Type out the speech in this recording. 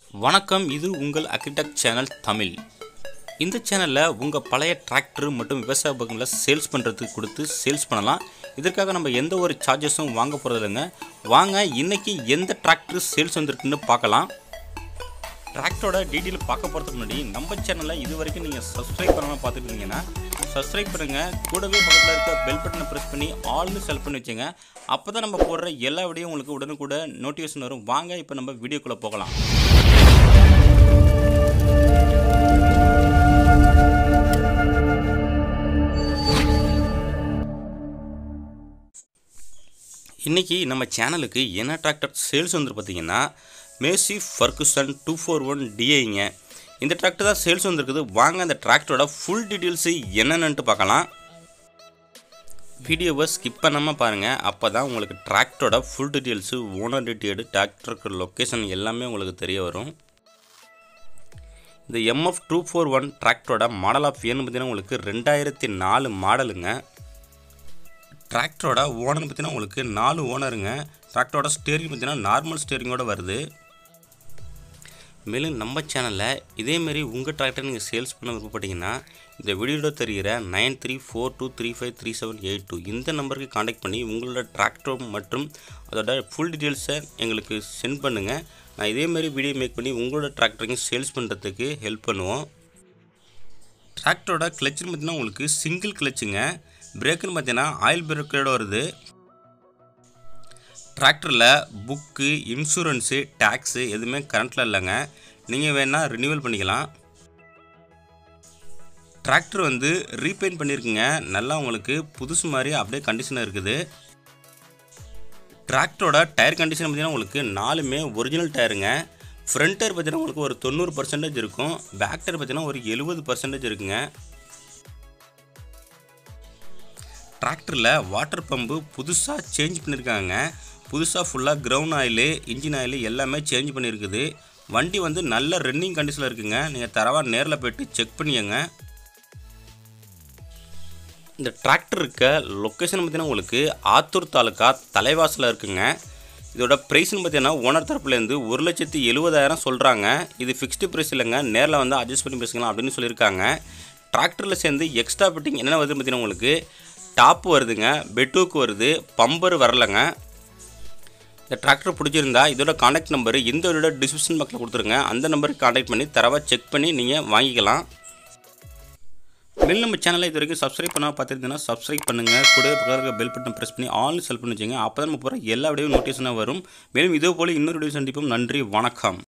வணக்கம் இது உங்கள் அக்ரிடெக் சேனல் தமிழ் இந்த சேனலில் உங்கள் பழைய டிராக்டர் மற்றும் விவசாய உபகரணங்களை சேல்ஸ் பண்ணுறதுக்கு கொடுத்து சேல்ஸ் பண்ணலாம் இதற்காக நம்ம எந்த ஒரு சார்ஜஸும் வாங்க போகிறது இல்லைங்க வாங்க இன்னைக்கு எந்த டிராக்டர் சேல்ஸ் வந்திருக்குன்னு பார்க்கலாம் டிராக்டரோட டீட்டெயில் பார்க்க போகிறதுக்கு முன்னாடி நம்ம சேனலை இது வரைக்கும் நீங்கள் சப்ஸ்கிரைப் பண்ணாமல் பார்த்துட்டு இருந்தீங்கன்னா சப்ஸ்கிரைப் பண்ணுங்கள் கூடவே பக்கத்தில் இருக்க பெல் பட்டனை ப்ரெஸ் பண்ணி ஆல்னு செலக்ட் பண்ணி வச்சுங்க அப்போ தான் நம்ம போடுற எல்லா வீடியோ உங்களுக்கு உடனுக்குட நோட்டிஃபிகேஷன் வரும் வாங்க இப்போ நம்ம வீடியோக்குள்ளே போகலாம் இன்றைக்கி நம்ம சேனலுக்கு என்ன டிராக்டர் சேல்ஸ் வந்து பார்த்தீங்கன்னா Massey Ferguson two four one டிஐங்க இந்த டிராக்டர் தான் சேல்ஸ் வந்திருக்குது வாங்க அந்த டிராக்டரோட ஃபுல் டீட்டெயில்ஸு என்னென்னட்டு பார்க்கலாம் வீடியோவை ஸ்கிப் பண்ணாமல் பாருங்கள் அப்போ தான் உங்களுக்கு டிராக்டரோட ஃபுல் டீட்டெயில்ஸு ஓனர் டீட்டெயில்டு டிராக்டருக்கு லொக்கேஷன் எல்லாமே உங்களுக்கு தெரிய வரும் இந்த எம்எஃப் டூ ஃபோர் ஒன் டிராக்டரோட மாடல் ஆஃப் ஏன்னு பார்த்தீங்கன்னா உங்களுக்கு ரெண்டாயிரத்தி நாலு மாடலுங்க டிராக்டரோட ஓனர் பார்த்தீங்கன்னா உங்களுக்கு நாலு ஓனருங்க டிராக்டரோட ஸ்டேரிங் பார்த்தீங்கன்னா நார்மல் ஸ்டேரிங்கோட வருது மேலும் நம்ம சேனலில் இதேமாரி உங்கள் டிராக்டர் நீங்கள் சேல்ஸ் பண்ண விருப்பப்பட்டீங்கன்னா இந்த வீடியோட தெரிகிற nine three four two three five three seven eight two இந்த நம்பருக்கு காண்டாக்ட் பண்ணி உங்களோட டிராக்டர் மற்றும் அதோட ஃபுல் டீட்டெயில்ஸை எங்களுக்கு சென்ட் பண்ணுங்கள் நான் இதேமாரி வீடியோ மேக் பண்ணி உங்களோட டிராக்டரையும் சேல்ஸ் பண்ணுறதுக்கு ஹெல்ப் பண்ணுவோம் டிராக்டரோட கிளச்சுன்னு பார்த்தீங்கன்னா உங்களுக்கு சிங்கிள் கிளச்சுங்க பிரேக்குன்னு பார்த்தீங்கன்னா ஆயில் பிரேக்கரோட வருது டிராக்டரில் புக்கு இன்சூரன்ஸு டேக்ஸு எதுவுமே கரண்ட்டில் இல்லைங்க நீங்கள் வேணால் ரினியூவல் பண்ணிக்கலாம் டிராக்டர் வந்து ரீபெயிண்ட் பண்ணியிருக்குங்க நல்லா உங்களுக்கு புதுசு மாதிரி அப்படியே கண்டிஷனாக இருக்குது டிராக்டரோட டயர் கண்டிஷன் பார்த்தீங்கன்னா உங்களுக்கு நாலுமே ஒரிஜினல் டயருங்க ஃப்ரண்ட் டயர் பார்த்தீங்கன்னா உங்களுக்கு ஒரு தொண்ணூறு பர்சன்டேஜ் இருக்கும் பேக் டயர் பார்த்தீங்கன்னா ஒரு எழுபது பர்சன்டேஜ் இருக்குங்க டிராக்டரில் வாட்டர் பம்பு புதுசாக சேஞ்ச் பண்ணியிருக்காங்க புதுசாக ஃபுல்லாக கிரவுண்ட் ஆயிலு இன்ஜின் ஆயிலு எல்லாமே சேஞ்ச் பண்ணியிருக்குது வண்டி வந்து நல்ல ரன்னிங் கண்டிஷனில் இருக்குங்க நீங்கள் தரவாக நேரில் போய்ட்டு செக் பண்ணிக்கங்க இந்த டிராக்டர் இருக்க லொக்கேஷன் பார்த்தீங்கன்னா உங்களுக்கு ஆத்தூர் தாலுக்கா தலைவாசலில் இருக்குங்க இதோட ப்ரைஸ்னு பார்த்தீங்கன்னா ஓனர் தரப்புலேருந்து ஒரு லட்சத்தி எழுபதாயிரம் சொல்கிறாங்க இது ஃபிக்ஸ்டு ப்ரைஸ் இல்லைங்க நேரில் வந்து அட்ஜஸ்ட் பண்ணி பேசுக்கலாம் அப்படின்னு சொல்லியிருக்காங்க டிராக்டரில் சேர்ந்து எக்ஸ்ட்ரா ஃபிட்டிங் என்னென்ன வருதுன்னு பார்த்தீங்கன்னா உங்களுக்கு டாப் வருதுங்க பெட்டூக்கு வருது பம்பர் வரலைங்க இந்த டிராக்டர் பிடிச்சிருந்தா இதோட காண்டாக்ட் நம்பர் இந்த வீடியோட டிஸ்கிரிப்ஷன் பாக்ஸில் கொடுத்துருங்க அந்த நம்பருக்கு காண்டாக்ட் பண்ணி தரவாக செக் பண்ணி நீங்கள் வாங்கிக்கலாம் மேலும் நம்ம சேனலை இது வரைக்கும் சப்ஸ்கிரைப் பண்ணால் பார்த்துருந்தீங்கன்னா சப்ஸ்கிரைப் பண்ணுங்கள் கூட பக்கத்தில் பெல் பட்டன் ப்ரெஸ் பண்ணி ஆல் செல் பண்ணி வச்சுங்க அப்போ தான் நம்ம போகிற எல்லா வீடியோ நோட்டிஃபிகேஷனாக வரும் மேலும் இதே போல் இன்னொரு வீடியோ சந்திப்போம் நன்றி வணக்கம்